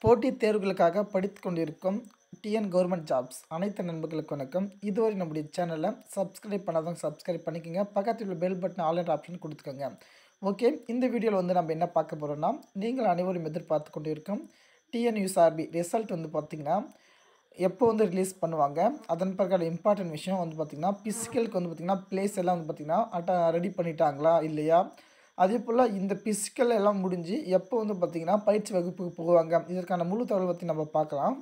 போட்டித் தேர்வுகளுக்காக படித்து கொண்டிருக்கும் டிஎன் கவர்மெண்ட் ஜாப்ஸ் அனைத்து நண்பர்களுக்கு வணக்கம் இதுவரை நம்முடைய சேனலை சப்ஸ்கிரைப் பண்ணாதவங்க சப்ஸ்கிரைப் பண்ணிக்கோங்க பக்கத்தில் உள்ள பெல் பட்டன் ஆல் ஆப்ஷன் கொடுத்துக்கோங்க ஓகே இந்த வீடியோவில் வந்து நம்ம என்ன பார்க்க போகிறோம்னா நீங்கள் அனைவரும் எதிர்பார்த்து கொண்டிருக்கும் டிஎன்யூஎஸ்ஆர்பி ரிசல்ட் வந்து பார்த்திங்கன்னா எப்போ வந்து ரிலீஸ் பண்ணுவாங்க அதன் பிரகாரம் இம்பார்ட்டன்ட் விஷயம் வந்து பார்த்திங்கன்னா பிசிக்கலுக்கு வந்து பார்த்திங்கன்னா பிளேஸ் எல்லாம் வந்து பார்த்திங்கன்னா அட்டா ரெடி பண்ணிட்டாங்களா இல்லையா அதே போல் இந்த பிசிக்கல் எல்லாம் முடிஞ்சு எப்போ வந்து பார்த்திங்கன்னா பயிற்சி வகுப்புக்கு போவாங்க இதற்கான முழு தகவல் பற்றி நம்ம பார்க்கலாம்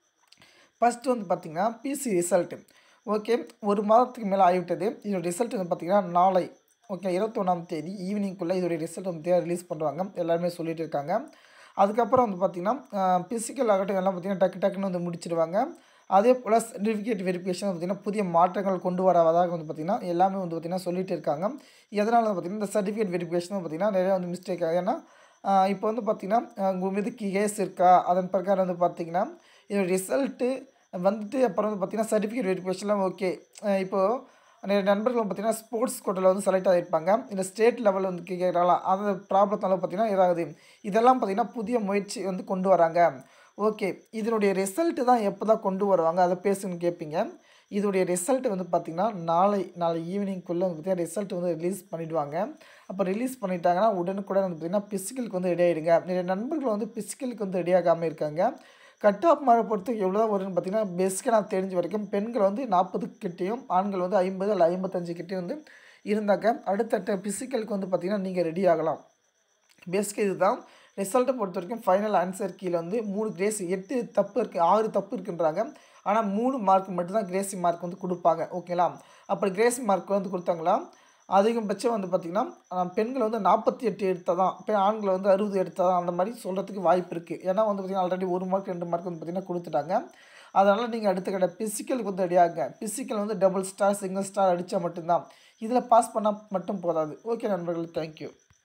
ஃபஸ்ட்டு வந்து பார்த்திங்கன்னா பிசி ரிசல்ட்டு ஓகே ஒரு மாதத்துக்கு மேலே ஆகிவிட்டது இதோட ரிசல்ட் வந்து பார்த்திங்கன்னா நாளை ஓகே இருபத்தொன்னாம் தேதி ஈவினிங்குள்ளே இதோடைய ரிசல்ட் வந்து ரிலீஸ் பண்ணுவாங்க எல்லாருமே சொல்லிட்டு இருக்காங்க அதுக்கப்புறம் வந்து பார்த்திங்கன்னா பிசிக்கல் ஆகட்டும் எல்லாம் பார்த்திங்கன்னா டக்கு டக்குன்னு வந்து முடிச்சிடுவாங்க அதே போல் சர்டிஃபிகேட் வெரிஃபிகேஷன் பார்த்திங்கன்னா புதிய மாற்றங்கள் கொண்டு வரவதாக வந்து பார்த்திங்கன்னா எல்லாமே வந்து பார்த்திங்கன்னா சொல்லிட்டு இருக்காங்க எதனால் வந்து பார்த்திங்கன்னா இந்த சர்டிஃபிகேட் வெரிஃபிகேஷன் பார்த்திங்கன்னா நிறையா வந்து மிஸ்டேக் ஆகும் ஏன்னா இப்போ வந்து பார்த்திங்கன்னா உங்கள் மீது கேஸ் இருக்கா அதன் பிரகாரம் வந்து பார்த்திங்கன்னா இதோட ரிசல்ட்டு வந்துட்டு அப்புறம் வந்து பார்த்திங்கன்னா சர்டிஃபிகேட் வெரிஃபிகேஷன்லாம் ஓகே இப்போது நிறைய நண்பர்கள் பார்த்திங்கன்னா ஸ்போர்ட்ஸ் கோட்டில் வந்து செலக்ட் ஆகிருப்பாங்க இல்லை ஸ்டேட் லெவலில் வந்து கேட்குறாங்களா அந்த ப்ராப்ளத்தால் பார்த்திங்கன்னா ஏதாவது இதெல்லாம் பார்த்திங்கன்னா புதிய முயற்சி வந்து கொண்டு வராங்க ஓகே இதனுடைய ரிசல்ட்டு தான் எப்போ தான் கொண்டு வருவாங்க அதை பேசுன்னு கேட்பீங்க இதோடைய ரிசல்ட் வந்து பார்த்திங்கன்னா நாளை நாளை ஈவினிங்குள்ளே வந்து பார்த்திங்கன்னா ரிசல்ட் வந்து ரிலீஸ் பண்ணிவிடுவாங்க அப்போ ரிலீஸ் பண்ணிட்டாங்கன்னா உடனுக்குடன் வந்து பார்த்திங்கன்னா பிசிக்கலுக்கு வந்து ரெடி ஆகிடுங்க நிறைய நண்பர்கள் வந்து பிசிக்கலுக்கு வந்து ரெடி ஆகாமல் இருக்காங்க கட் ஆஃப் மார்க் பொறுத்து எவ்வளோ தான் வரும்னு பார்த்தீங்கன்னா பெஸ்ட்டு நான் தெரிஞ்ச வரைக்கும் பெண்கள் வந்து நாற்பது கிட்டேயும் ஆண்கள் வந்து ஐம்பது இல்லை ஐம்பத்தஞ்சு கிட்டேயும் வந்து இருந்தாக்க அடுத்தடுத்த பிசிக்கலுக்கு வந்து பார்த்திங்கன்னா நீங்கள் ரெடி ஆகலாம் பெஸ்ட் இது தான் ரிசல்ட்டை பொறுத்த வரைக்கும் ஃபைனல் ஆன்சர் கீழே வந்து மூணு கிரேஸ் எட்டு தப்பு இருக்குது ஆறு தப்பு இருக்குன்றாங்க ஆனால் மூணு மார்க் மட்டும்தான் கிரேசி மார்க் வந்து கொடுப்பாங்க ஓகேங்களா அப்படி கிரேசி மார்க் வந்து கொடுத்தாங்களா அதிகபட்சம் வந்து பார்த்திங்கன்னா பெண்கள் வந்து நாற்பத்தி எட்டு எடுத்தால் தான் இப்போ ஆண்கள் வந்து அறுபது எடுத்தால் தான் அந்த மாதிரி சொல்கிறதுக்கு வாய்ப்பு இருக்குது ஏன்னா வந்து பார்த்திங்கன்னா ஆல்ரெடி ஒரு மார்க் ரெண்டு மார்க் வந்து பார்த்திங்கன்னா கொடுத்துட்டாங்க அதனால் நீங்கள் அடுத்த கடை பிசிக்கலுக்கு வந்து ரெடியாகுங்க பிசிக்கல் வந்து டபுள் ஸ்டார் சிங்கிள் ஸ்டார் அடித்தா மட்டும்தான் இதில் பாஸ் பண்ணால் மட்டும் போதாது ஓகே நண்பர்கள் தேங்க்யூ